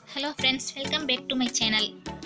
hello friends welcome back to my channel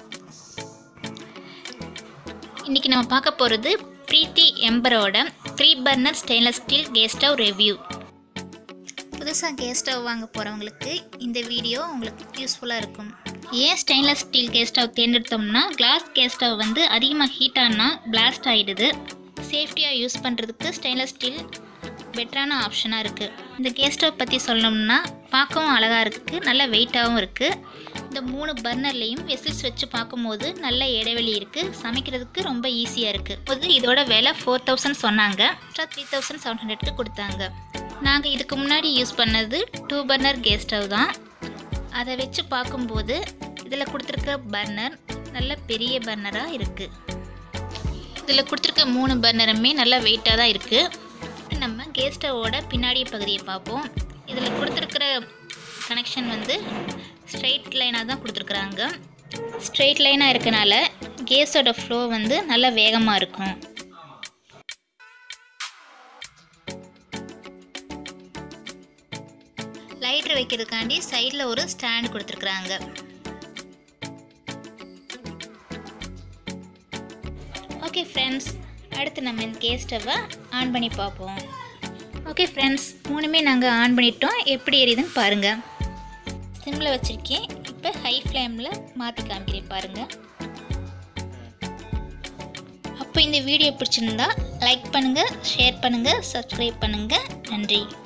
இன்றைக்கி நம்ம பார்க்க போகிறது ப்ரீத்தி எம்பரோட three burner stainless steel gas stove review புதுசாக கேஸ் ஸ்டவ் வாங்க போகிறவங்களுக்கு இந்த வீடியோ உங்களுக்கு யூஸ்ஃபுல்லாக இருக்கும் ஏன் ஸ்டெயின்லெஸ் ஸ்டீல் கேஸ் ஸ்டவ் தேர்ந்தெடுத்தோம்னா கிளாஸ் கேஸ் ஸ்டவ் வந்து அதிகமாக ஹீட் ஆனால் பிளாஸ்ட் ஆகிடுது சேஃப்டியாக யூஸ் பண்ணுறதுக்கு ஸ்டெயின்லெஸ் ஸ்டீல் பெட்டரான ஆப்ஷனாக இருக்குது இந்த கேஸ் ஸ்டவ் பற்றி சொல்லணும்னா பார்க்கவும் அழகாக இருக்குது நல்ல வெயிட்டாகவும் இருக்குது இந்த மூணு பர்னர்லேயும் வெசில்ஸ் வச்சு பார்க்கும்போது நல்ல இடைவெளி இருக்குது சமைக்கிறதுக்கு ரொம்ப ஈஸியாக இருக்குது போது இதோட விலை ஃபோர் தௌசண்ட் சொன்னாங்க எக்ஸ்ட்ரா த்ரீ தௌசண்ட் செவன் ஹண்ட்ரட்க்கு கொடுத்தாங்க நாங்கள் இதுக்கு முன்னாடி யூஸ் பண்ணது டூ பர்னர் கேஸ் ஸ்டவ் தான் அதை வச்சு பார்க்கும்போது இதில் கொடுத்துருக்க பர்னர் நல்ல பெரிய பர்னராக இருக்குது இதில் கொடுத்துருக்க மூணு பர்னருமே நல்லா வெயிட்டாக தான் இருக்குது நம்ம கேஸ் ஸ்டவோட பின்னாடி பகுதியை பார்ப்போம் இதில் கொடுத்துருக்கிற கனெக்ஷன் வந்து ஸ்ட்ரெயிட் லைனாக தான் கொடுத்துருக்குறாங்க ஸ்ட்ரெயிட் லைனாக இருக்கனால கேஸோட ஃப்ளோ வந்து நல்லா வேகமாக இருக்கும் லைட்டர் வைக்கிறதுக்காண்டி சைடில் ஒரு ஸ்டாண்ட் கொடுத்துருக்குறாங்க ஓகே ஃப்ரெண்ட்ஸ் அடுத்து நம்ம இந்த கேஸ் ஸ்டவ்வை ஆன் பண்ணி பார்ப்போம் ஓகே ஃப்ரெண்ட்ஸ் மூணுமே நாங்கள் ஆன் பண்ணிட்டோம் எப்படி எரியுதுன்னு பாருங்கள் சிம்மில் வச்சுருக்கேன் இப்போ ஹை ஃப்ளேமில் மாற்றி காமிக்கிறேன் பாருங்கள் அப்போ இந்த வீடியோ பிடிச்சிருந்தா லைக் பண்ணுங்கள் ஷேர் பண்ணுங்கள் சப்ஸ்கிரைப் பண்ணுங்கள் நன்றி